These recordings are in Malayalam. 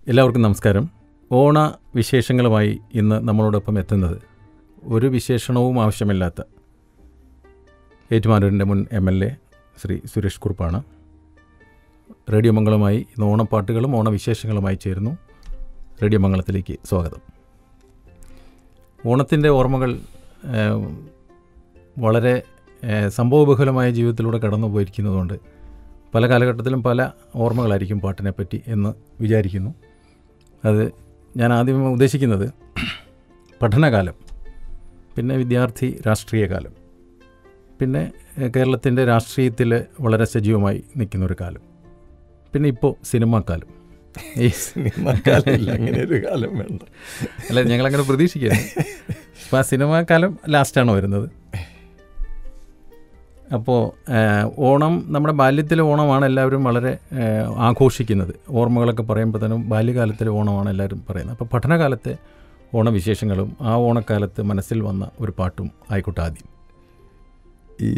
എല്ലാവർക്കും നമസ്കാരം ഓണ വിശേഷങ്ങളുമായി ഇന്ന് നമ്മളോടൊപ്പം എത്തുന്നത് ഒരു വിശേഷണവും ആവശ്യമില്ലാത്ത ഏറ്റുമാനൂരിൻ്റെ മുൻ M L A Shri Suresh കുറുപ്പാണ് റേഡിയോ മംഗളമായി ഇന്ന് ഓണപ്പാട്ടുകളും ഓണവിശേഷങ്ങളുമായി ചേരുന്നു റേഡിയോ മംഗളത്തിലേക്ക് സ്വാഗതം ഓണത്തിൻ്റെ ഓർമ്മകൾ ഏഹ്, വളരെ ഏഹ്, സംഭവബഹുലമായ ജീവിതത്തിലൂടെ കടന്നു പോയിരിക്കുന്നതുകൊണ്ട് പല കാലഘട്ടത്തിലും പല ഓർമ്മകളായിരിക്കും പാട്ടിനെ പറ്റി എന്ന് വിചാരിക്കുന്നു അത് ഞാൻ ആദ്യം ഉദ്ദേശിക്കുന്നത് പഠനകാലം പിന്നെ വിദ്യാർത്ഥി രാഷ്ട്രീയ കാലം പിന്നെ ഏഹ്, കേരളത്തിൻ്റെ രാഷ്ട്രീയത്തിൽ വളരെ സജീവമായി നിൽക്കുന്ന ഒരു കാലം പിന്നെ ഇപ്പോൾ സിനിമാ കാലം ഈ സിനിമ കാലമില്ല അങ്ങനെ ഒരു കാലം വേണ്ട അല്ല ഞങ്ങളങ്ങനെ പ്രതീക്ഷിക്കുകയാണ് അപ്പോൾ ആ സിനിമാ കാലം ലാസ്റ്റാണ് വരുന്നത് അപ്പോൾ ഓണം നമ്മുടെ ബാല്യത്തിലെ ഓണമാണ് എല്ലാവരും വളരെ ഏഹ്, ആഘോഷിക്കുന്നത് ഓർമ്മകളൊക്കെ പറയുമ്പോൾ തന്നെ ബാല്യകാലത്തിലെ ഓണമാണ് എല്ലാവരും പറയുന്നത് അപ്പോൾ പഠനകാലത്തെ ഓണവിശേഷങ്ങളും ആ ഓണക്കാലത്ത് മനസ്സിൽ വന്ന ഒരു പാട്ടും ആയിക്കോട്ടെ ആദ്യം ഈ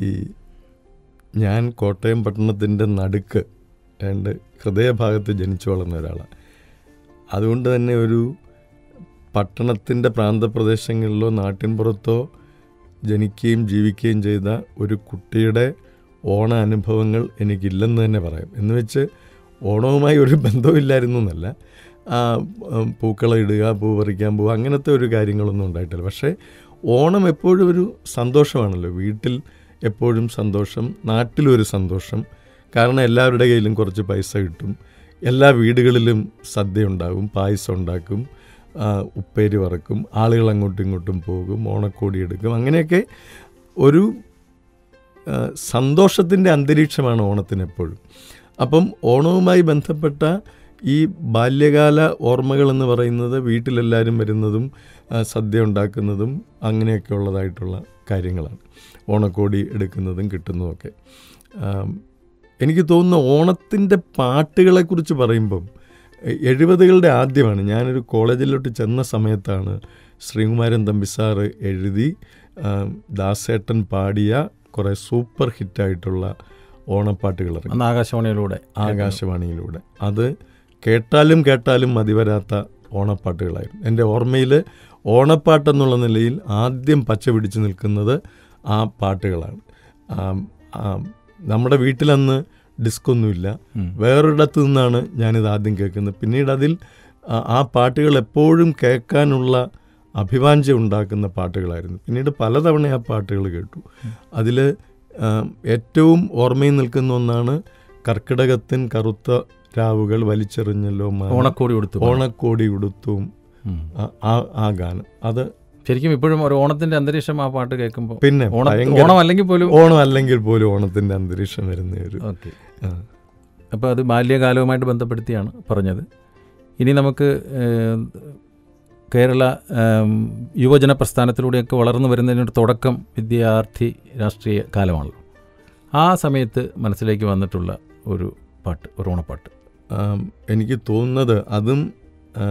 ഞാൻ കോട്ടയം പട്ടണത്തിൻ്റെ നടുക്ക് രണ്ട് ഹൃദയഭാഗത്ത് ജനിച്ചു വളർന്ന ഒരാളാണ് അതുകൊണ്ട് തന്നെ ഒരു പട്ടണത്തിൻ്റെ പ്രാന്തപ്രദേശങ്ങളിലോ നാട്ടിൻപുറത്തോ ജനിക്കുകയും ജീവിക്കുകയും ചെയ്ത ഒരു കുട്ടിയുടെ ഓണ അനുഭവങ്ങൾ എനിക്കില്ലെന്ന് തന്നെ പറയാം എന്ന് വെച്ച് ഓണവുമായി ഒരു ബന്ധവുമില്ലായിരുന്നു എന്നല്ല ആ, ഉം, പൂക്കളം ഇടുക പൂ പറിക്കാൻ പോവുക അങ്ങനത്തെ ഒരു കാര്യങ്ങളൊന്നും ഉണ്ടായിട്ടില്ല പക്ഷേ ഓണം എപ്പോഴും ഒരു സന്തോഷമാണല്ലോ വീട്ടിൽ എപ്പോഴും സന്തോഷം നാട്ടിലൊരു സന്തോഷം കാരണം എല്ലാവരുടെ കയ്യിലും കുറച്ച് പൈസ കിട്ടും എല്ലാ വീടുകളിലും സദ്യ ഉണ്ടാകും പായസം ഉണ്ടാക്കും ആ, ഉപ്പേരി വറക്കും ആളുകൾ അങ്ങോട്ടും ഇങ്ങോട്ടും പോകും ഓണക്കോടി എടുക്കും അങ്ങനെയൊക്കെ ഒരു സന്തോഷത്തിൻ്റെ അന്തരീക്ഷമാണ് ഓണത്തിന് എപ്പോഴും അപ്പം ഓണവുമായി ബന്ധപ്പെട്ട ഈ ബാല്യകാല ഓർമ്മകൾ എന്ന് പറയുന്നത് വീട്ടിലെല്ലാവരും വരുന്നതും ആ, സദ്യ ഉണ്ടാക്കുന്നതും അങ്ങനെയൊക്കെ ഉള്ളതായിട്ടുള്ള കാര്യങ്ങളാണ് ഓണക്കോടി എടുക്കുന്നതും കിട്ടുന്നതുമൊക്കെ ആം, എനിക്ക് തോന്നുന്ന ഓണത്തിൻ്റെ പാട്ടുകളെക്കുറിച്ച് പറയുമ്പം എ- എഴുപതുകളുടെ ആദ്യമാണ് ഞാനൊരു കോളേജിലോട്ട് ചെന്ന സമയത്താണ് ശ്രീകുമാരൻ തമ്പി സാറ് എഴുതി ആം, ദാസേട്ടൻ പാടിയ കുറേ സൂപ്പർ ഹിറ്റായിട്ടുള്ള ഓണപ്പാട്ടുകൾ ഇറങ്ങി അന്ന് ആകാശവാണിയിലൂടെ ആകാശവാണിയിലൂടെ അത് കേട്ടാലും കേട്ടാലും മതിവരാത്ത ഓണപ്പാട്ടുകളായിരുന്നു എൻ്റെ ഓർമ്മയിൽ ഓണപ്പാട്ടെന്നുള്ള നിലയിൽ ആദ്യം പച്ച പിടിച്ചു നിൽക്കുന്നത് ആ പാട്ടുകളാണ് ആം, ആം, നമ്മുടെ വീട്ടിലന്ന് ഡിസ്കൊന്നുമില്ല ഉം. വേറൊരിടത്തു നിന്നാണ് ഞാനിത് ആദ്യം കേൾക്കുന്നത് പിന്നീട് അതിൽ ആ- ആ പാട്ടുകൾ എപ്പോഴും കേൾക്കാനുള്ള അഭിവാഞ്ച ഉണ്ടാക്കുന്ന പാട്ടുകളായിരുന്നു പിന്നീട് പലതവണ ആ പാട്ടുകൾ കേട്ടു അതിൽ ഏറ്റവും ഓർമ്മയിൽ നിൽക്കുന്ന ഒന്നാണ് കർക്കിടകത്തിൻ കറുത്ത രാവുകൾ വലിച്ചെറിഞ്ഞല്ലോ മാനം. ഓണക്കോടി കൊടുത്തു ഓണക്കോടി ഉടുത്തും ഉം. ആ- ആ- ആ ഗാനം അത് ശരിക്കും ഇപ്പോഴും ഒരു ഓണത്തിൻ്റെ അന്തരീക്ഷം ആ പാട്ട് കേൾക്കുമ്പോൾ പിന്നെ ഓണം ഭയങ്കര- ഓണം അല്ലെങ്കിൽ പോലും ഓണം അല്ലെങ്കിൽ പോലും ഓണത്തിന്റെ അന്തരീക്ഷം വരുന്ന ഒരു ഓക്കെ ആ. അപ്പോൾ അത് ബാല്യകാലവുമായിട്ട് ബന്ധപ്പെടുത്തിയാണ് പറഞ്ഞത് ഇനി നമുക്ക് ഏഹ്, കേരള ഏം, യുവജന പ്രസ്ഥാനത്തിലൂടെയൊക്കെ വളർന്നു വരുന്നതിനൊരു തുടക്കം വിദ്യാർത്ഥി രാഷ്ട്രീയ കാലമാണല്ലോ ആ സമയത്ത് മനസ്സിലേക്ക് വന്നിട്ടുള്ള ഒരു പാട്ട് ഒരു ഓണപ്പാട്ട് ആം, എനിക്ക് തോന്നുന്നത് അതും ആ,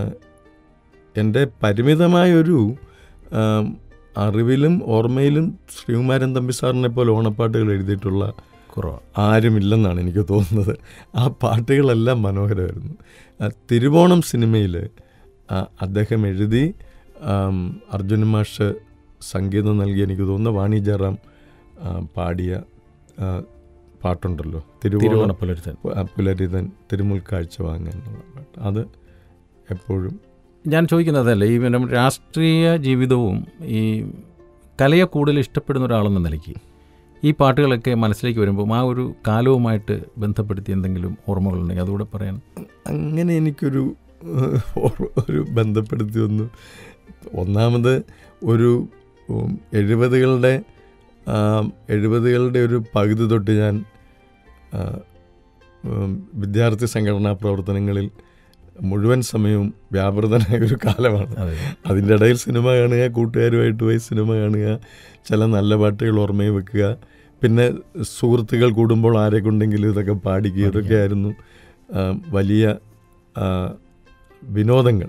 എൻ്റെ പരിമിതമായൊരു ആം, അറിവിലും ഓർമ്മയിലും ശ്രീകുമാരൻ തമ്പി സാറിനെ പോലെ ഓണപ്പാട്ടുകൾ എഴുതിയിട്ടുള്ള കുറവാണ് ആരുമില്ലെന്നാണ് എനിക്ക് തോന്നുന്നത് ആ പാട്ടുകളെല്ലാം മനോഹരമായിരുന്നു ആ, തിരുവോണം സിനിമയിൽ അദ്ദേഹം എഴുതി ആം, അർജുന മാഷ് സംഗീതം നൽകി എനിക്ക് തോന്നുന്ന വാണി ജയറാം ആ, പാടിയ ആ, പാട്ടുണ്ടല്ലോ തിരുവോണം തിരുവോണപ്പുലരുത്തൻ പു- പുലരിതൻ തിരുമുൽ കാഴ്ച വാങ്ങാൻ എന്നുള്ള പാട്ട് അത് എപ്പോഴും ഞാൻ ചോദിക്കുന്നതല്ല ഈ നമ്മുടെ രാഷ്ട്രീയ ജീവിതവും ഈ കലയെ കൂടുതൽ ഇഷ്ടപ്പെടുന്ന ഒരാളെന്ന നിലയ്ക്ക് ഈ പാട്ടുകളൊക്കെ മനസ്സിലേക്ക് വരുമ്പോൾ ആ ഒരു കാലവുമായിട്ട് ബന്ധപ്പെടുത്തി എന്തെങ്കിലും ഓർമ്മകളുണ്ടെങ്കിൽ അതുകൂടെ പറയാൻ അങ്ങനെ എനിക്കൊരു ഏഹ്, ഓർ- ഒരു ബന്ധപ്പെടുത്തി ഒന്ന് ഒന്നാമത് ഒരു ഉം, എഴുപതുകളുടെ ആം, എഴുപതുകളുടെ ഒരു പകുതി തൊട്ട് ഞാൻ ആ, ഉം, വിദ്യാർത്ഥി സംഘടനാ പ്രവർത്തനങ്ങളിൽ മുഴുവൻ സമയവും വ്യാപൃതനായ ഒരു കാലമാണ് അതെ അതിൻ്റെ ഇടയിൽ സിനിമ കാണുക കൂട്ടുകാരുമായിട്ട് പോയി സിനിമ കാണുക ചില നല്ല പാട്ടുകൾ ഓർമ്മയിൽ വെക്കുക പിന്നെ സുഹൃത്തുക്കൾ കൂടുമ്പോൾ ആരെ കൊണ്ടെങ്കിലും ഇതൊക്കെ പാടിക്കുക ഇതൊക്കെയായിരുന്നു ആ, വലിയ ആ, വിനോദങ്ങൾ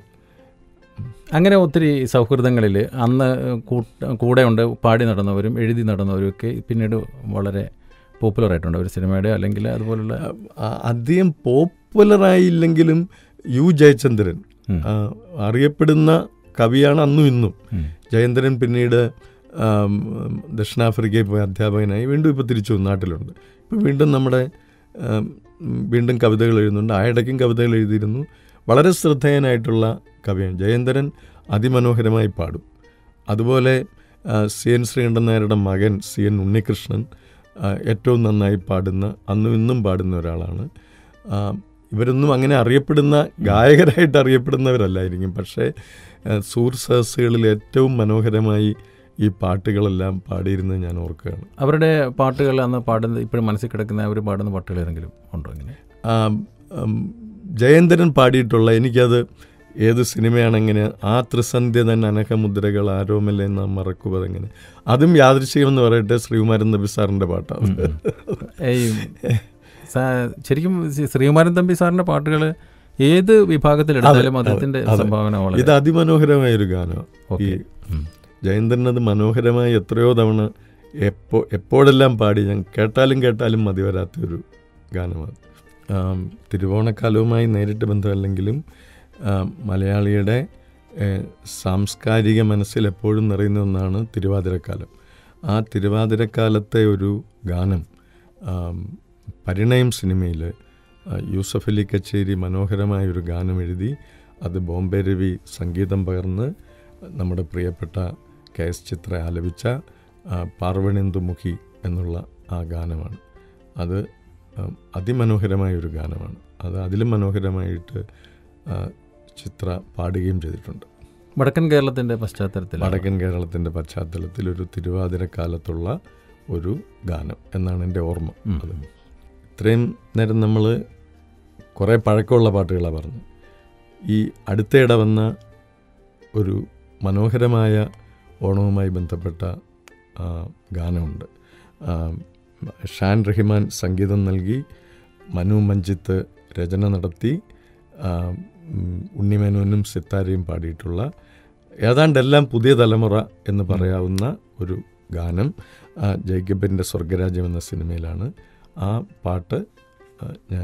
അങ്ങനെ ഒത്തിരി സൗഹൃദങ്ങളിൽ അന്ന് കൂട്ട കൂടെ ഉണ്ട് പാടി നടന്നവരും എഴുതി നടന്നവരും ഒക്കെ പിന്നീട് വളരെ പോപ്പുലർ ആയിട്ടുണ്ട് ഒരു സിനിമയുടെ അല്ലെങ്കിൽ അതുപോലുള്ള ആ, അധികം പോപ്പുലറായില്ലെങ്കിലും യു ജയചന്ദ്രൻ ഉം. ആ, അറിയപ്പെടുന്ന കവിയാണ് അന്നും ഇന്നും ഉം. ജയേന്ദ്രൻ പിന്നീട് ആം, ദക്ഷിണാഫ്രിക്കയിൽ പോയി അധ്യാപകനായി വീണ്ടും ഇപ്പോൾ തിരിച്ചു വന്നു, നാട്ടിലുണ്ട് ഇപ്പോൾ വീണ്ടും നമ്മുടെ ആം, വീണ്ടും കവിതകൾ എഴുതുന്നുണ്ട് ആ ഇടയ്ക്കും കവിതകൾ എഴുതിയിരുന്നു വളരെ ശ്രദ്ധേയനായിട്ടുള്ള കവിയാണ് ജയേന്ദ്രൻ അതിമനോഹരമായി പാടും അതുപോലെ ആ, സി എൻ ശ്രീകണ്ഠൻ നായരുടെ മകൻ സി എൻ ഉണ്ണികൃഷ്ണൻ ആ, ഏറ്റവും നന്നായി പാടുന്ന അന്നും ഇന്നും പാടുന്ന ഒരാളാണ് ആ, ഇവരൊന്നും അങ്ങനെ അറിയപ്പെടുന്ന ഗായകരായിട്ട് അറിയപ്പെടുന്നവരല്ലായിരിക്കും പക്ഷേ ആ, സൂർ സഹസുകളിൽ ഏറ്റവും മനോഹരമായി ഈ പാട്ടുകളെല്ലാം പാടിയിരുന്നത് ഞാൻ ഓർക്കുകയാണ് അവരുടെ പാട്ടുകൾ അന്ന് പാടുന്ന ഇപ്പോഴും മനസ്സിൽ കിടക്കുന്ന അവർ പാടുന്ന പാട്ടുകൾ ഏതെങ്കിലും ഉണ്ടോ ഇങ്ങനെ ആ, ഉം, ജയേന്ദ്രൻ പാടിയിട്ടുള്ള എനിക്കത് ഏത് സിനിമയാണെങ്ങനെ ആ ത്രിസന്ധ്യ തന്നെ അനഘമുദ്രകൾ ആരോമല്ല നാം മറക്കുവതെങ്ങനെ അതും യാദൃശ്യം എന്ന് പറയട്ടെ ശ്രീകുമാരൻ നബി സാറിൻ്റെ പാട്ടാണ് ഈ സാ- ശരിക്കും ശ്രീ- ശ്രീകുമാരൻ തമ്പി സാറിന്റെ പാട്ടുകൾ ഏത് വിഭാഗത്തിലെടുത്താലും അതെ, അദ്ദേഹത്തിന്റെ അതെ. സംഭാവന വളരെ ഇത് അതിമനോഹരമായ ഒരു ഗാനമാണ് ഓക്കെ ഈ ജയന്ദ്രൻ അത് മനോഹരമായി എത്രയോ തവണ എപ്പോ എപ്പോഴെല്ലാം പാടി ഞാൻ കേട്ടാലും കേട്ടാലും മതി വരാത്തൊരു ഗാനമാണ് ആം, തിരുവോണക്കാലവുമായി നേരിട്ട് ബന്ധമല്ലെങ്കിലും ആം, മലയാളിയുടെ ഏഹ്, സാംസ്കാരിക മനസ്സിൽ എപ്പോഴും നിറയുന്ന ഒന്നാണ് തിരുവാതിരക്കാലം ആ തിരുവാതിരക്കാലത്തെ ഒരു ഗാനം ആം, പരിണയം സിനിമയിൽ യൂസഫ് അലി കച്ചേരി മനോഹരമായ ഒരു ഗാനം എഴുതി അത് ബോംബെ രവി സംഗീതം പകർന്ന് നമ്മുടെ പ്രിയപ്പെട്ട കെ എസ് ചിത്ര ആലപിച്ച ആ, പാർവണേന്ദുമുഖി എന്നുള്ള ആ ഗാനമാണ് അത് ആ, അതിമനോഹരമായ ഒരു ഗാനമാണ് അത് അതിലും മനോഹരമായിട്ട് ആ, ചിത്ര പാടുകയും ചെയ്തിട്ടുണ്ട് വടക്കൻ കേരളത്തിന്റെ പശ്ചാത്തലത്തിൽ വടക്കൻ കേരളത്തിൻ്റെ പശ്ചാത്തലത്തിൽ ഒരു തിരുവാതിരക്കാലത്തുള്ള ഒരു ഗാനം എന്നാണ് എൻ്റെ ഓർമ്മ ഉം. അത് ഇത്രയും നേരം നമ്മൾ കുറേ പഴക്കമുള്ള പാട്ടുകളാണ് പറഞ്ഞത് ഈ അടുത്തയിടെ വന്ന ഒരു മനോഹരമായ ഓണവുമായി ബന്ധപ്പെട്ട ആ, ഗാനമുണ്ട് ആ, ഷാൻ റഹിമാൻ സംഗീതം നൽകി മനു മഞ്ജിത്ത് രചന നടത്തി ആ, ഉം, ഉണ്ണിമേനോനും സിത്താരയും പാടിയിട്ടുള്ള ഏതാണ്ടെല്ലാം പുതിയ തലമുറ എന്ന് പറയാവുന്ന ഒരു ഗാനം ആ, ജേക്കബിൻ്റെ സ്വർഗരാജ്യം എന്ന സിനിമയിലാണ് ആ പാട്ട് ആ, ഞാൻ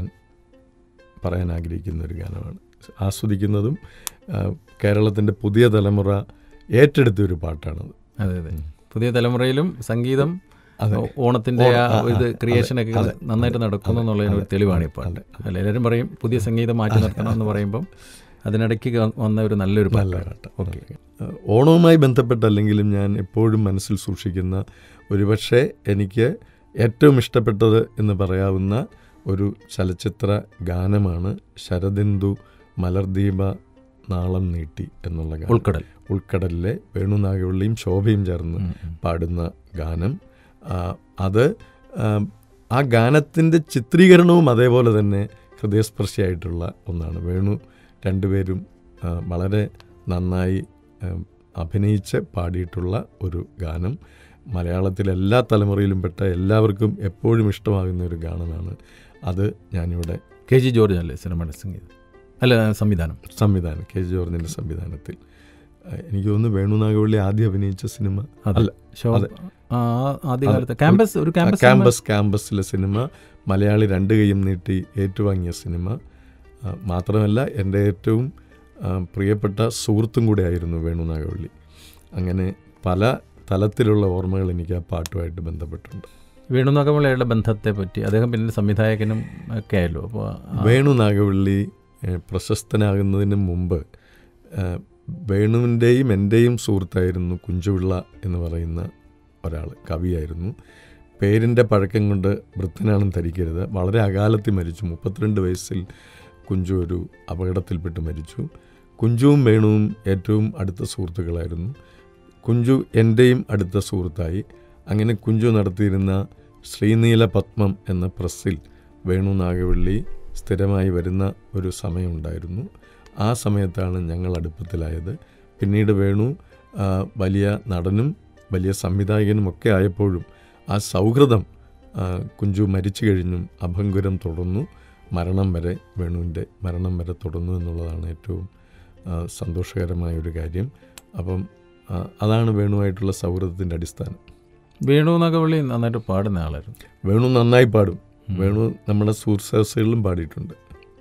പറയാൻ ആഗ്രഹിക്കുന്ന ഒരു ഗാനമാണ് ആസ്വദിക്കുന്നതും കേരളത്തിൻ്റെ പുതിയ തലമുറ ഏറ്റെടുത്ത ഒരു പാട്ടാണത് അതെ അതെ പുതിയ തലമുറയിലും സംഗീതം അതെ. ഓ- ഓണത്തിന്റെ ഓ- ആ ആ, ആ, ഇത് അതെ, ക്രിയേഷനൊക്കെ അതെ, നന്നായിട്ട് നടക്കുന്നു എന്നുള്ളതിന് ഒരു അതെ, തെളിവാണ് ഈ അതെ, പാട്ട് അതെ, അല്ല എല്ലാവരും പറയും പുതിയ സംഗീതം മാറ്റി നിർത്തണം എന്ന് പറയുമ്പം അതിനിടയ്ക്ക് ക- വന്ന ഒരു നല്ലൊരു നല്ല പാട്ടാണ് പാട്ട് ഓക്കെ ഏഹ് ഓണവുമായി ബന്ധപ്പെട്ടല്ലെങ്കിലും ഞാൻ എപ്പോഴും മനസ്സിൽ സൂക്ഷിക്കുന്ന ഒരുപക്ഷെ എനിക്ക് ഏറ്റവും ഇഷ്ടപ്പെട്ടത് എന്ന് പറയാവുന്ന ഒരു ചലച്ചിത്ര ഗാനമാണ് ശരദിന്ദു മലർദീപ നാളം നീട്ടി എന്നുള്ള ഗാനം ഉൾക്കടൽ ഉൾക്കടലിലെ വേണുനാഗവള്ളിയും ശോഭയും ചേർന്ന് ഉം, ഉം. പാടുന്ന ഗാനം ആ, അത് ആ, ആ ഗാനത്തിൻ്റെ ചിത്രീകരണവും അതേപോലെ തന്നെ ഹൃദയസ്പർശിയായിട്ടുള്ള ഒന്നാണ് വേണു രണ്ടുപേരും ആ, വളരെ നന്നായി ആ, അഭിനയിച്ച് പാടിയിട്ടുള്ള ഒരു ഗാനം മലയാളത്തിലെ എല്ലാ തലമുറയിലും പെട്ട എല്ലാവർക്കും എപ്പോഴും ഇഷ്ടമാകുന്ന ഒരു ഗാനമാണ് അത് ഞാനിവിടെ കെ ജി ജോർജ് അല്ലേ സിനിമയുടെ സംഗീതം അല്ല സംവിധാനം സംവിധാനം കെ ജി ജോർജിൻ്റെ സംവിധാനത്തിൽ ആ, എനിക്ക് തോന്നുന്നു വേണുനാഗവള്ളി ആദ്യം അഭിനയിച്ച സിനിമ അതെ. അല്ല ഷോ അതെ. ആ, ആദ്യകാലത്ത് ക്യാമ്പസ് ഒരു ക്യാമ്പസ് സിനിമ- ക്യാമ്പസ് ക്യാമ്പസിലെ സിനിമ മലയാളി രണ്ട് കൈയും നീട്ടി ഏറ്റുവാങ്ങിയ സിനിമ ആ, മാത്രമല്ല എൻ്റെ ഏറ്റവും ആ, പ്രിയപ്പെട്ട സുഹൃത്തും കൂടെ ആയിരുന്നു വേണുനാഗവള്ളി അങ്ങനെ പല തലത്തിലുള്ള ഓർമ്മകൾ എനിക്ക് ആ പാട്ടുമായിട്ട് ബന്ധപ്പെട്ടുണ്ട് വേണുനാഗമളയുടെ ബന്ധത്തെ പറ്റി അദ്ദേഹം പിന്നീട് സംവിധായകനും ഒക്കെ ആയല്ലോ അപ്പോൾ വേണുനാഗവള്ളി ഏ, പ്രശസ്തനാകുന്നതിന് മുമ്പ് ആ, വേണുവിൻ്റെയും എൻ്റെയും സുഹൃത്തായിരുന്നു കുഞ്ചുപിള്ള എന്ന് പറയുന്ന ഒരാൾ കവിയായിരുന്നു പേരിൻ്റെ പഴക്കം കൊണ്ട് വൃദ്ധനാണെന്ന് ധരിക്കരുത് വളരെ അകാലത്തിൽ മരിച്ചു മുപ്പത്തിരണ്ട് വയസ്സിൽ കുഞ്ചു ഒരു അപകടത്തിൽപ്പെട്ട് മരിച്ചു കുഞ്ചുവും വേണുവും ഏറ്റവും അടുത്ത സുഹൃത്തുക്കളായിരുന്നു കുഞ്ചു എൻ്റെയും അടുത്ത സുഹൃത്തായി അങ്ങനെ കുഞ്ചു നടത്തിയിരുന്ന ശ്രീനീല പത്മം എന്ന പ്രസ്സിൽ വേണു നാഗവള്ളി സ്ഥിരമായി വരുന്ന ഒരു സമയമുണ്ടായിരുന്നു ആ സമയത്താണ് ഞങ്ങൾ അടുപ്പത്തിലായത് പിന്നീട് വേണു ആ, വലിയ നടനും വലിയ സംവിധായകനും ഒക്കെ ആയപ്പോഴും ആ സൗഹൃദം ആ, കുഞ്ചു മരിച്ചു കഴിഞ്ഞും അഭംഗുരം തുടർന്നു മരണം വരെ വേണുവിൻ്റെ മരണം വരെ തുടർന്നു എന്നുള്ളതാണ് ഏറ്റവും ആ, സന്തോഷകരമായ ഒരു കാര്യം അപ്പം ആ, അതാണ് വേണുവായിട്ടുള്ള സൗഹൃദത്തിൻ്റെ അടിസ്ഥാനം വേണു നാഗവള്ളി നന്നായിട്ട് പാടുന്ന ആളായിരുന്നു വേണു നന്നായി പാടും ഉം. വേണു നമ്മുടെ സുഹൃത്ത് സദസ്സുകളിലും പാടിയിട്ടുണ്ട്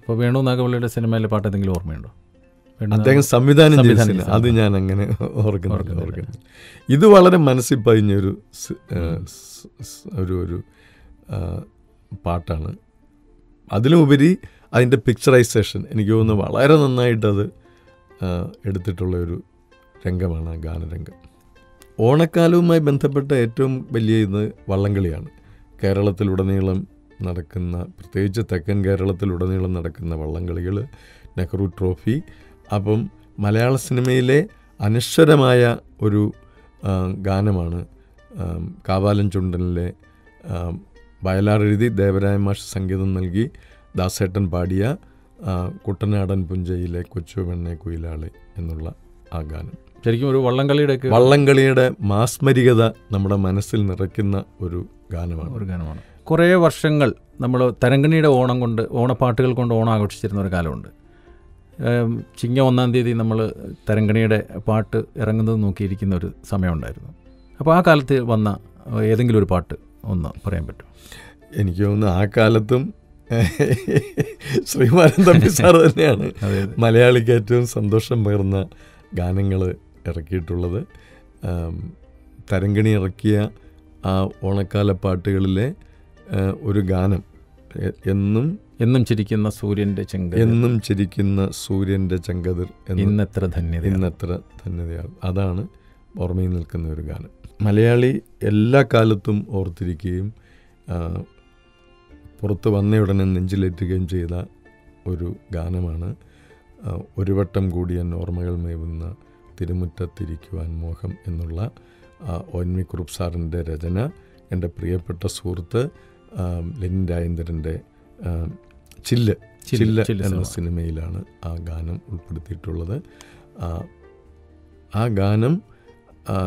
അപ്പോൾ വേണു നാഗവള്ളിയുടെ സിനിമയിലെ പാട്ട് എന്തെങ്കിലും ഓർമ്മയുണ്ടോ വേണു അദ്ദേഹം നാഗ- സംവിധാനം ചെയ്ത സംവിധാനം സിനിമ ചെയ്ത അത് ഞാൻ അങ്ങനെ ഓർക്കുന്നില്ല ഓർക്കുന്നില്ല. ഓർക്കുന്നില്ല ഇത് വളരെ മനസ്സിൽ പതിഞ്ഞൊരു സ്- ആ, സ്- സ്- ഒരു ഒരു ആ, പാട്ടാണ് അതിലുപരി അതിൻ്റെ പിക്ചറൈസേഷൻ എനിക്ക് തോന്നുന്നു വളരെ നന്നായിട്ടത് ആ, എടുത്തിട്ടുള്ള ഒരു രംഗമാണ് ആ ഗാനരംഗം ഓണക്കാലവുമായി ബന്ധപ്പെട്ട ഏറ്റവും വലിയ ഇത് വള്ളംകളിയാണ് കേരളത്തിലുടനീളം നടക്കുന്ന പ്രത്യേകിച്ച് തെക്കൻ കേരളത്തിലുടനീളം നടക്കുന്ന വള്ളംകളികൾ നെഹ്റു ട്രോഫി അപ്പം മലയാള സിനിമയിലെ അനശ്വരമായ ഒരു ആ, ഗാനമാണ് ആം, കാവാലൻ ചുണ്ടനിലെ ആം, വയലാർ എഴുതി ദേവരായ മാഷ് സംഗീതം നൽകി ദാസേട്ടൻ പാടിയ ആ, കുട്ടനാടൻ പുഞ്ചയിലെ കൊച്ചു വെണ്ണെ കുയിലാളെ എന്നുള്ള ആ ഗാനം ശരിക്കും ഒരു വള്ളംകളിയുടെയൊക്കെ വള്ളംകളിയുടെ മാസ്മരികത നമ്മുടെ മനസ്സിൽ നിറയ്ക്കുന്ന ഒരു ഗാനമാണ് ഒരു ഗാനമാണ് കുറേ വർഷങ്ങൾ നമ്മൾ തരങ്കണിയുടെ ഓണം കൊണ്ട് ഓണപ്പാട്ടുകൾ കൊണ്ട് ഓണം ആഘോഷിച്ചിരുന്ന ഒരു കാലമുണ്ട് ഏം, ചിങ്ങ ഒന്നാം തീയതി നമ്മൾ തരങ്കണിയുടെ പാട്ട് ഇറങ്ങുന്നത് നോക്കിയിരിക്കുന്ന ഒരു സമയമുണ്ടായിരുന്നു അപ്പോൾ ആ കാലത്ത് വന്ന ഏതെങ്കിലും ഒരു പാട്ട് ഒന്ന് പറയാൻ പറ്റും എനിക്ക് തോന്നുന്നു ആ കാലത്തും ശ്രീമാരൻ തമ്പി സാർ തന്നെയാണ് അതെ മലയാളിക്ക് ഏറ്റവും സന്തോഷം പകർന്ന ഗാനങ്ങൾ ഇറക്കിയിട്ടുള്ളത് ആം, തരങ്കിണി ഇറക്കിയ ആ ഓണക്കാല പാട്ടുകളിലെ ആ, ഒരു ഗാനം എ- എന്നും എന്നും ചിരിക്കുന്ന സൂര്യൻ്റെ ചെങ്ക എന്നും ചിരിക്കുന്ന സൂര്യൻ്റെ ചെങ്കതിർ എന്ന് ഇന്നെത്ര ധന്യത ഇന്നത്ര ധന്യതയാകും അതാണ് ഓർമ്മയിൽ നിൽക്കുന്ന ഒരു ഗാനം മലയാളി എല്ലാ കാലത്തും ഓർത്തിരിക്കുകയും ആ, പുറത്ത് വന്ന ഉടനെ നെഞ്ചിലേറ്റുകയും ചെയ്ത ഒരു ഗാനമാണ് ആ, ഒരു വട്ടം കൂടി എൻ ഓർമ്മകൾ മേവുന്ന തിരുമുറ്റത്തിരിക്കുവാൻ മോഹം എന്നുള്ള ആ, ഒ എൻ വി കുറുപ്പ് സാറിൻ്റെ രചന എൻ്റെ പ്രിയപ്പെട്ട സുഹൃത്ത് ആ, ലെനിൻ രാജേന്ദ്രൻ്റെ ആ, ചില്ല് ചില്ല്, ചില്ല് ചില്ല് എന്ന സിനിമ. സിനിമയിലാണ് ആ ഗാനം ഉൾപ്പെടുത്തിയിട്ടുള്ളത് ആ, ആ ഗാനം ആ,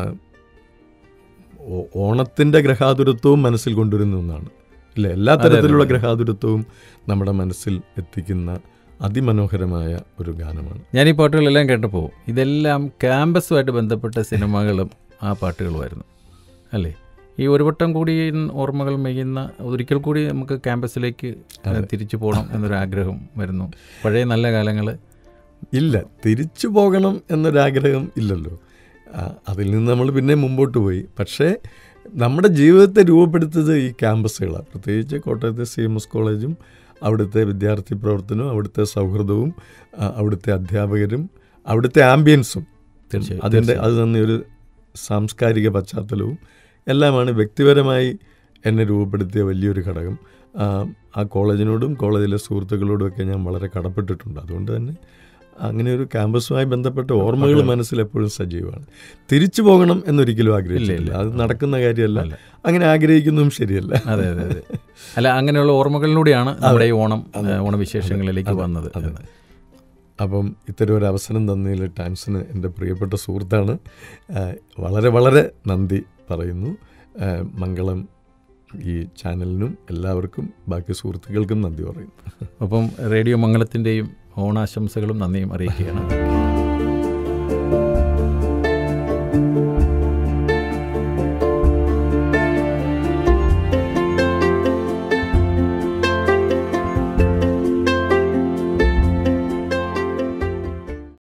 ഓ- ഓണത്തിൻ്റെ ഗ്രഹാതുരത്വവും മനസ്സിൽ കൊണ്ടുവരുന്ന ഒന്നാണ് ഇല്ല എല്ലാ അതെ, തരത്തിലുള്ള അതെ. ഗ്രഹാതുരത്വവും നമ്മുടെ മനസ്സിൽ എത്തിക്കുന്ന അതിമനോഹരമായ ഒരു ഗാനമാണ് ഞാൻ ഈ പാട്ടുകളെല്ലാം കേട്ടപ്പോൾ ഇതെല്ലാം ക്യാമ്പസുമായിട്ട് ബന്ധപ്പെട്ട സിനിമകളും ആ പാട്ടുകളുമായിരുന്നു അല്ലേ ഈ ഒരു വട്ടം കൂടി ഓർമ്മകൾ മെയ്യുന്ന ഒരിക്കൽ കൂടി നമുക്ക് ക്യാമ്പസിലേക്ക് അതെ. തിരിച്ചു പോകണം എന്നൊരാഗ്രഹം വരുന്നു പഴയ നല്ല കാലങ്ങൾ ഇല്ല തിരിച്ചു പോകണം എന്നൊരാഗ്രഹം ഇല്ലല്ലോ ആ, അതിൽ നിന്ന് നമ്മൾ പിന്നെ മുമ്പോട്ട് പോയി പക്ഷേ നമ്മുടെ ജീവിതത്തെ രൂപപ്പെടുത്തിയത് ഈ ക്യാമ്പസുകളാണ് പ്രത്യേകിച്ച് കോട്ടയത്തെ സി എം എസ് കോളേജും അവിടുത്തെ വിദ്യാർത്ഥി പ്രവർത്തനവും അവിടുത്തെ സൗഹൃദവും ആ, അവിടുത്തെ അധ്യാപകരും അവിടുത്തെ ആംബിയൻസും തീർച്ചയായും, അതിൻ്റെ തീർച്ചയായും. അത് തന്നെ ഒരു സാംസ്കാരിക പശ്ചാത്തലവും എല്ലാമാണ് വ്യക്തിപരമായി എന്നെ രൂപപ്പെടുത്തിയ വലിയൊരു ഘടകം ആ, ആ കോളേജിനോടും കോളേജിലെ സുഹൃത്തുക്കളോടും ഒക്കെ ഞാൻ വളരെ കടപ്പെട്ടിട്ടുണ്ട് അതുകൊണ്ട് തന്നെ അങ്ങനെ ഒരു ക്യാമ്പസുമായി ബന്ധപ്പെട്ട ഓർമ്മകൾ പാട്ടുകൾ. മനസ്സിൽ എപ്പോഴും സജീവമാണ് തിരിച്ചു പോകണം എന്നൊരിക്കലും ആഗ്രഹിച്ചില്ല ഇല്ല. അത് നടക്കുന്ന കാര്യമല്ല അല്ല. അങ്ങനെ ആഗ്രഹിക്കുന്നതും ശരിയല്ല അതെ അതെ അതെ അല്ല അങ്ങനെയുള്ള ഓർമ്മകളിലൂടെയാണ് നമ്മുടെ ഈ ഓണം ഏഹ്, ഓണവിശേഷങ്ങളിലേക്ക് വന്നത് അതെ. എന്ന്. അപ്പം ഇത്തരം ഒരു അവസരം തന്നതിൽ ടാൻസിന് എൻ്റെ പ്രിയപ്പെട്ട സുഹൃത്താണ് ആ, വളരെ വളരെ നന്ദി പറയുന്നു ആ, മംഗളം ഈ ചാനലിനും എല്ലാവർക്കും ബാക്കി സുഹൃത്തുക്കൾക്കും നന്ദി പറയുന്നു ഒപ്പം റേഡിയോ മംഗളത്തിൻ്റെയും ഓണാശംസകളും നന്ദിയും അറിയിക്കുകയാണ്